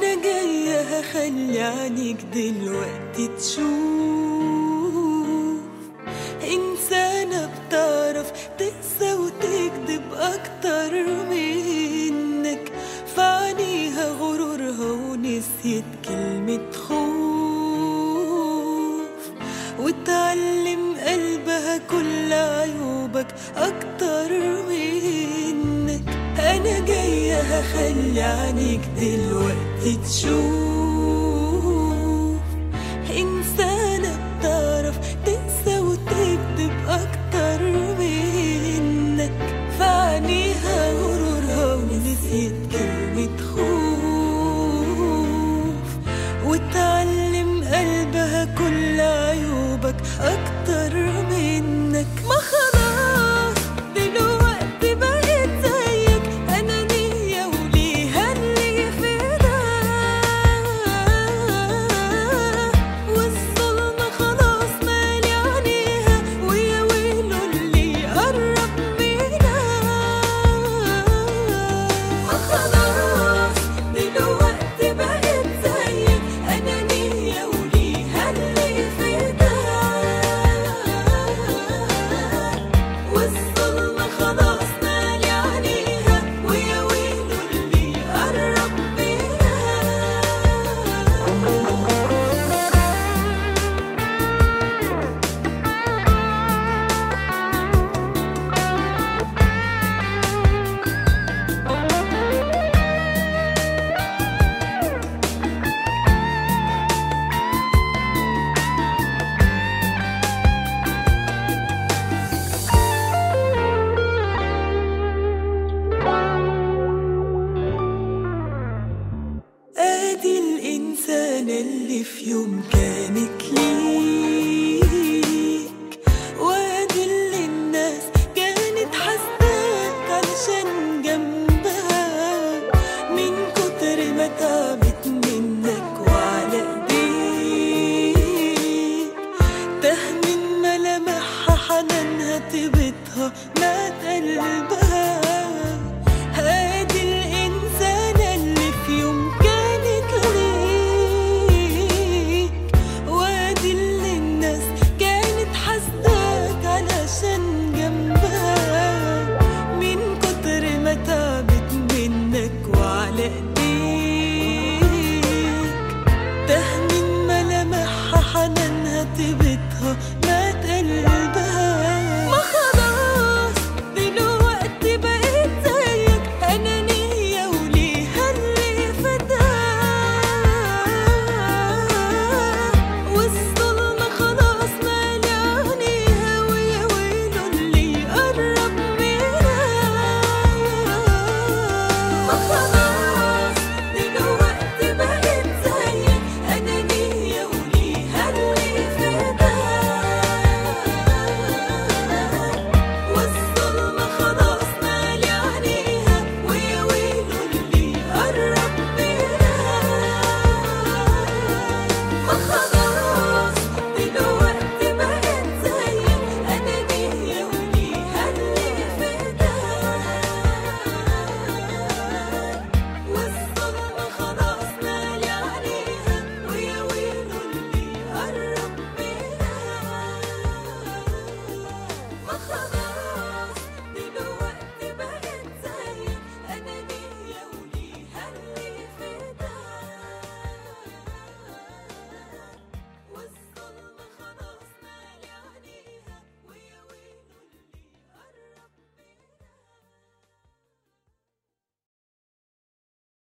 انا جاية هخلي عينيك دلوقتي تشوف انسانة بتعرف تقسى وتكذب اكتر منك فعنيها غرورها ونسيت كلمة خوف وتعلم قلبها كل عيوبك اكتر منك انا جاية هخلي عينيك دلوقتي تشوف انسانة بتعرف تقسى وتكذب اكتر منك فعنيها غرورها ونسيت كلمة خوف وتعلم قلبها كل عيوبك اكتر منك ما خلاص دلوقتي بقيت زيك انانية وليها اللي في ده والظلم خلاص مالي عينيها ويا ويله اللي يقرب منها ما خلاص دلوقتي بقيت زيك انانية وليها اللي في ده والظلم خلاص مالي عليها ويا ويله اللي يقرب منها ادي الانسان اللي في يوم كان